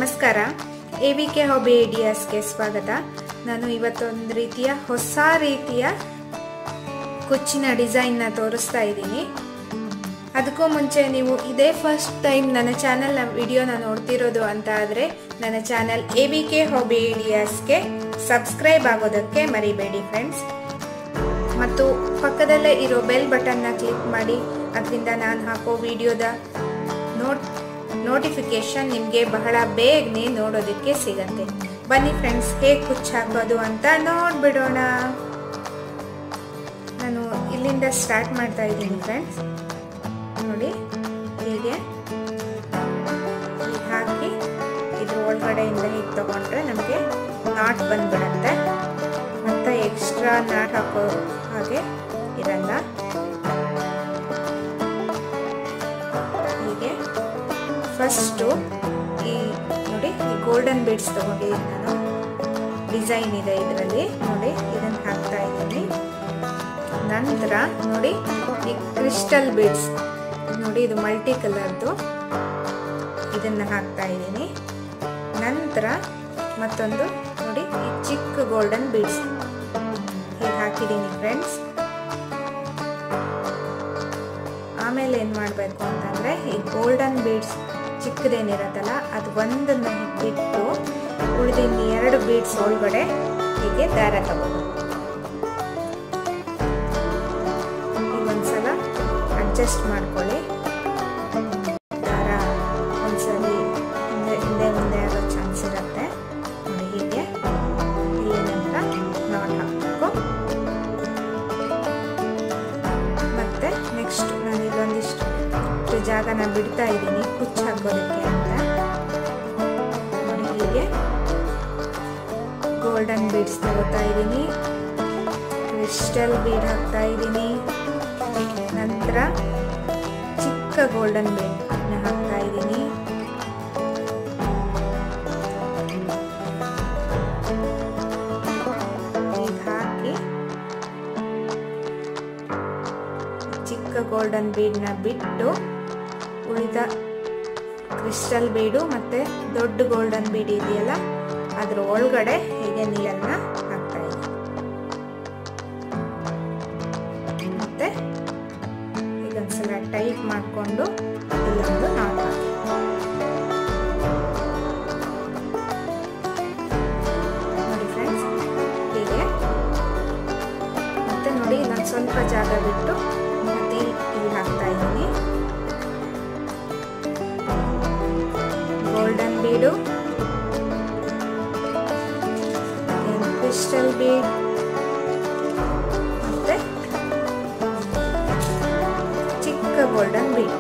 ನಮಸ್ಕಾರ A V K hobby ಐಡಿಯಾಸ್ಗೆ ಸ್ವಾಗತ ನಾನು ಇವತ್ತೊಂದು ರೀತಿಯ ಹೊಸ ರೀತಿಯ ಕುಚ್ಚಿನ ಡಿಸೈನ್ನ ತೋರಿಸ್ತಾ ಇದ್ದೀನಿ ಅದಕ್ಕೂ ಮುಂಚೆ ನೀವು ಇದೇ ಫಸ್ಟ್ ಟೈಮ್ ನನ್ನ ಚಾನಲ್ನ ವಿಡಿಯೋನ ನೋಡ್ತಿರೋದು ಅಂತ ಆದರೆ ನನ್ನ channel A V K hobby ಐಡಿಯಾಸ್ಗೆ ಸಬ್ಸ್ಕ್ರೈಬ್ ಆಗೋದಕ್ಕೆ ಮರಿಬೇಡಿ ಫ್ರೆಂಡ್ಸ್ ಮತ್ತು ಪಕ್ಕದಲ್ಲೇ ಇರೋ ಬೆಲ್ ಬಟನ್ನ ಕ್ಲಿಕ್ ಮಾಡಿ ಅದರಿಂದ ನಾನು ಹಾಕೋ ವಿಡಿಯೋದ ನೋಟ್ ನೋಟಿಫಿಕೇಶನ್ ನಿಮಗೆ ಬಹಳ ಬೇಗನೆ ನೋಡೋದಕ್ಕೆ ಸಿಗತ್ತೆ ಬನ್ನಿ ಫ್ರೆಂಡ್ಸ್ ಹೇಗೆ ಕುಚ್ಚು ಹಾಕೋದು ಅಂತ ನೋಡ್ಬಿಡೋಣ ನಾನು ಇಲ್ಲಿಂದ ಸ್ಟಾರ್ಟ್ ಮಾಡ್ತಾ ಇದ್ದೀನಿ ಫ್ರೆಂಡ್ಸ್ ನೋಡಿ ಹೀಗೆ ಹೀಗೆ ಹಾಕಿ ಇದ್ರ ಒಳಗಡೆಯಿಂದ ಹೀಗೆ ತಗೊಂಡ್ರೆ ನಮಗೆ ನಾಟ್ ಬಂದ್ಬಿಡತ್ತೆ ಮತ್ತೆ ಎಕ್ಸ್ಟ್ರಾ ನಾಟ್ ಹಾಕೋ ಹಾಗೆ ಇರಲ್ಲ ಹೀಗೆ ಫಸ್ಟು ಈ ನೋಡಿ ಈ ಗೋಲ್ಡನ್ ಬೀಡ್ಸ್ ತಗೊಂಡಿದ್ದೀನಿ ನಾನು ಡಿಸೈನ್ ಇದೆ ಇದರಲ್ಲಿ ನೋಡಿ ಇದನ್ನು ಹಾಕ್ತಾ ಇದ್ದೀನಿ ನಂತರ ನೋಡಿ ಈ ಕ್ರಿಸ್ಟಲ್ ಬೀಡ್ಸ್ ನೋಡಿ ಇದು ಮಲ್ಟಿ ಕಲರ್ದು ಇದನ್ನು ಹಾಕ್ತಾ ಇದ್ದೀನಿ ನಂತರ ಮತ್ತೊಂದು ನೋಡಿ ಈ ಚಿಕ್ಕ ಗೋಲ್ಡನ್ ಬೀಡ್ಸ್ ಹೀಗೆ ಹಾಕಿದ್ದೀನಿ ಫ್ರೆಂಡ್ಸ್ ಆಮೇಲೆ ಏನು ಮಾಡಬೇಕು ಅಂತಂದರೆ ಈ ಗೋಲ್ಡನ್ ಬೀಡ್ಸ್ ಚಿಕ್ಕದೇನಿರತ್ತಲ್ಲ ಅದು ಒಂದನ್ನು ಬಿಟ್ಟು ಉಳಿದಿನ ಎರಡು ಬೀಡ್ಸ್ ಒಳಗಡೆ ಹೀಗೆ ದಾರ ತಗೋದು ಒಂದ್ಸಲ ಅಡ್ಜಸ್ಟ್ ಮಾಡ್ಕೊಳ್ಳಿ ದಾರ ಒಂದ್ಸಲಿ ಹಿಂದೆ ಹಿಂದೆ ಮುಂದೆ ಆಗೋ ಚಾನ್ಸ್ ಇರುತ್ತೆ ನೋಡಿ ಹೀಗೆ ಇಲ್ಲಿ ನಂತರ ನಾಟ್ ಹಾಕಬೇಕು ಮತ್ತೆ ನೆಕ್ಸ್ಟ್ ನಾನು ಇದೊಂದಿಷ್ಟು ಜಾಗನ ಬಿಡ್ತಾ ಇದ್ದೀನಿ ಕುಚ್ಚು ಹಾಕೋದಕ್ಕೆ ಅಂತ ನೋಡಿ ಹೀಗೆ ಗೋಲ್ಡನ್ ಬೀಡ್ಸ್ ತಗೋತಾ ಇದ್ದೀನಿ ಕ್ರಿಸ್ಟಲ್ ಬೀಡ್ ಹಾಕ್ತಾ ಇದ್ದೀನಿ ನಂತರ ಚಿಕ್ಕ ಗೋಲ್ಡನ್ ಬೀಡ್ನ ಹಾಕ್ತಾ ಇದ್ದೀನಿ ಈಗ ಹಾಕಿ ಚಿಕ್ಕ ಗೋಲ್ಡನ್ ಬೀಡ್ನ ಬಿಟ್ಟು ಉಳಿದ ಕ್ರಿಸ್ಟಲ್ ಬೀಡು ಮತ್ತೆ ದೊಡ್ಡ ಗೋಲ್ಡನ್ ಬೀಡ್ ಇದೆಯಲ್ಲ ಅದ್ರ ಒಳಗಡೆ ಹೀಗೆ ನೀರನ್ನ ಹಾಕ್ತಾ ಇದ್ದೀನಿ ಮತ್ತೆ ಈಗೊಂದ್ಸಲ ಟೈಟ್ ಮಾಡಿಕೊಂಡು ಇಲ್ಲೊಂದು ನಾಟ್ ಹಾಕಿ ನೋಡಿ ಫ್ರೆಂಡ್ಸ್ ಹೀಗೆ ಮತ್ತೆ ನೋಡಿ ನಾನು ಸ್ವಲ್ಪ ಜಾಗ ಬಿಟ್ಟು ಮತ್ತೆ ಇಲ್ಲಿ ಹಾಕ್ತಾ ಇದ್ದೀನಿ ಗೋಲ್ಡನ್ ಬೀಡು ಕ್ರಿಸ್ಟಲ್ ಬೀಡ್ ಮತ್ತೆ ಚಿಕ್ಕ ಗೋಲ್ಡನ್ ಬೀಡ್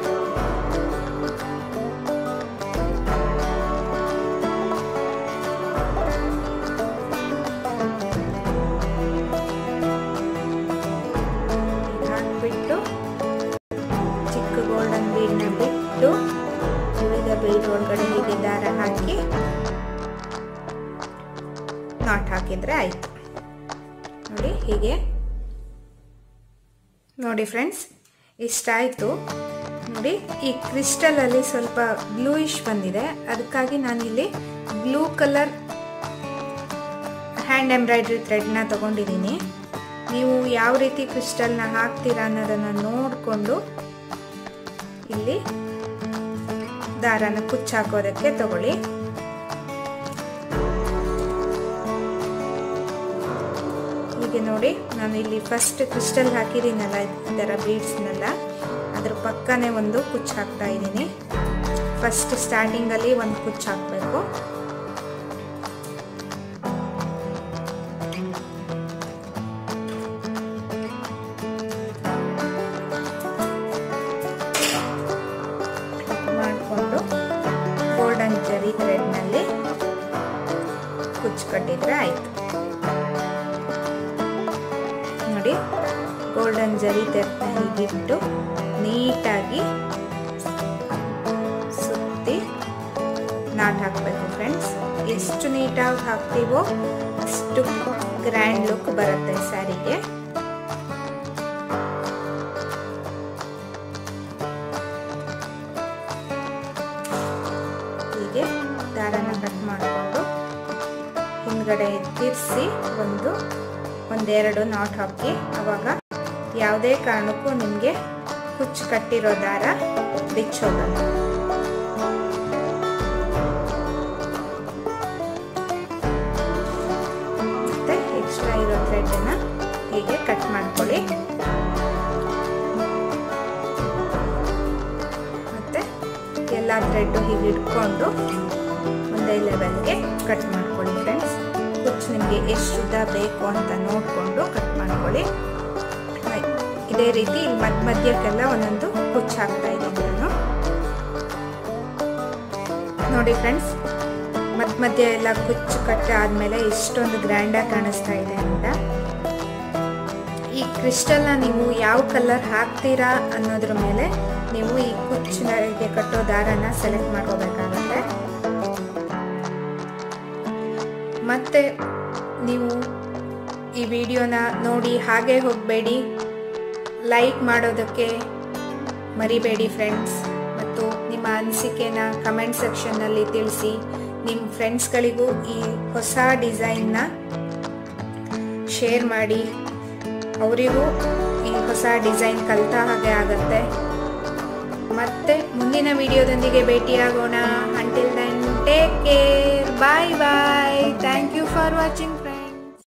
ಹಾಕ್ಬಿಟ್ಟು ಚಿಕ್ಕ ಗೋಲ್ಡನ್ ಬೀಡ್ನ ಬಿಟ್ಟು ಉಳಿದ ಬೀಡ್ ಒಳಗಡೆ ಹೀಗೆ ದಾರ ಹಾಕಿ ನಾಟ್ ಹಾಕಿದ್ರೆ ಆಯ್ತು ನೋಡಿ ಹೀಗೆ ನೋಡಿ ಫ್ರೆಂಡ್ಸ್ ಇಷ್ಟಾಯಿತು ನೋಡಿ ಈ ಕ್ರಿಸ್ಟಲಲ್ಲಿ ಸ್ವಲ್ಪ ಬ್ಲೂಯಿಶ್ ಬಂದಿದೆ ಅದಕ್ಕಾಗಿ ನಾನಿಲ್ಲಿ ಬ್ಲೂ ಕಲರ್ ಹ್ಯಾಂಡ್ ಎಂಬ್ರಾಯ್ಡ್ರಿ ಥ್ರೆಡ್ನ ತಗೊಂಡಿದ್ದೀನಿ ನೀವು ಯಾವ ರೀತಿ ಕ್ರಿಸ್ಟಲ್ನ ಹಾಕ್ತೀರಾ ಅನ್ನೋದನ್ನು ನೋಡಿಕೊಂಡು ಇಲ್ಲಿ ದಾರನ ಕುಚ್ಚಾಕೋದಕ್ಕೆ ತಗೊಳ್ಳಿ ಹೀಗೆ ನೋಡಿ ನಾನು ಇಲ್ಲಿ ಫಸ್ಟ್ ಕ್ರಿಸ್ಟಲ್ ಹಾಕಿದ್ದೀನಲ್ಲ ಈ ಥರ ಬೀಡ್ಸ್ನೆಲ್ಲ ಅದ್ರ ಪಕ್ಕನೇ ಒಂದು ಕುಚ್ಚು ಹಾಕ್ತಾ ಇದ್ದೀನಿ ಫಸ್ಟ್ ಸ್ಟಾರ್ಟಿಂಗಲ್ಲಿ ಒಂದು ಕುಚ್ಚು ಹಾಕಬೇಕು ಮಾಡಿಕೊಂಡು ಗೋಲ್ಡನ್ ಜರಿ ಥ್ರೆಡ್ನಲ್ಲಿ ಕುಚ್ಚು ಕಟ್ಟಿದ್ರೆ ಆಯಿತು ನೋಡಿ ಗೋಲ್ಡನ್ ಜರಿ ತೆರ್ನ ಹೀಗಿಟ್ಟು ನೀಟಾಗಿ ಸುತ್ತಿ ನಾಟ್ ಹಾಕಬೇಕು ಫ್ರೆಂಡ್ಸ್ ಎಷ್ಟು ನೀಟಾಗಿ ಹಾಕ್ತೀವೋ ಅಷ್ಟು ಗ್ರ್ಯಾಂಡ್ ಲುಕ್ ಬರುತ್ತೆ ಸ್ಯಾರಿಗೆ ಹೀಗೆ ದಾರನ ಕಟ್ ಮಾಡಿಕೊಂಡು ಹಿಂದ್ಗಡೆ ತಿರ್ಸಿ ಒಂದು ಒಂದೆರಡು ನಾಟ್ ಹಾಕಿ ಅವಾಗ ಯಾವುದೇ ಕಾರಣಕ್ಕೂ ನಿಮಗೆ ಕುಚ್ಚು ಕಟ್ಟಿರೋ ದಾರ ಬಿಚ್ಚೋಗಲ್ಲ ಮತ್ತೆ ಎಕ್ಸ್ಟ್ರಾ ಇರೋ ಥ್ರೆಡ್ನ ಹೀಗೆ ಕಟ್ ಮಾಡ್ಕೊಳ್ಳಿ ಮತ್ತೆ ಎಲ್ಲ ಥ್ರೆಡ್ಡು ಹೀಗೆ ಇಟ್ಕೊಂಡು ಒಂದೇ ಲೆವೆಲ್ಗೆ ಕಟ್ ಮಾಡ್ಕೊಳ್ಳಿ ಫ್ರೆಂಡ್ಸ್ ಕುಚ್ಚು ನಿಮಗೆ ಎಷ್ಟು ಉದ್ದ ಬೇಕು ಅಂತ ನೋಡಿಕೊಂಡು ಕಟ್ ಮಾಡ್ಕೊಳ್ಳಿ ಇದೇ ರೀತಿ ಇಲ್ಲಿ ಮಧ್ಯ ಮಧ್ಯಕ್ಕೆಲ್ಲ ಒಂದೊಂದು ಕುಚ್ಚು ಹಾಕ್ತಾ ಇದ್ದೀನಿ ನಾನು ನೋಡಿ ಫ್ರೆಂಡ್ಸ್ ಮಧ್ಯ ಮಧ್ಯ ಎಲ್ಲ ಕುಚ್ಚು ಕಟ್ಟ ಆದಮೇಲೆ ಎಷ್ಟೊಂದು ಗ್ರ್ಯಾಂಡಾಗಿ ಕಾಣಿಸ್ತಾ ಇದೆ ಅಂತ ಈ ಕ್ರಿಸ್ಟಲ್ನ ನೀವು ಯಾವ ಕಲರ್ ಹಾಕ್ತೀರಾ ಅನ್ನೋದ್ರ ಮೇಲೆ ನೀವು ಈ ಕುಚ್ಚಿಗೆ ಕಟ್ಟೋ ದಾರನ ಸೆಲೆಕ್ಟ್ ಮಾಡ್ಕೋಬೇಕಾಗತ್ತೆ ಮತ್ತೆ ನೀವು ಈ ವಿಡಿಯೋನ ನೋಡಿ ಹಾಗೆ ಹೋಗಬೇಡಿ ಲೈಕ್ ಮಾಡೋದಕ್ಕೆ ಮರಿಬೇಡಿ ಫ್ರೆಂಡ್ಸ್ ಮತ್ತು ನಿಮ್ಮ ಅನಿಸಿಕೆನ ಕಮೆಂಟ್ ಸೆಕ್ಷನ್ನಲ್ಲಿ ತಿಳಿಸಿ ನಿಮ್ಮ ಫ್ರೆಂಡ್ಸ್ಗಳಿಗೂ ಈ ಹೊಸ ಡಿಸೈನ್ನ ಶೇರ್ ಮಾಡಿ ಅವರಿಗೂ ಈ ಹೊಸ ಡಿಸೈನ್ ಕಲಿತ ಹಾಗೆ ಆಗುತ್ತೆ ಮತ್ತೆ ಮುಂದಿನ ವಿಡಿಯೋದೊಂದಿಗೆ ಭೇಟಿಯಾಗೋಣ until then take care bye bye thank you for watching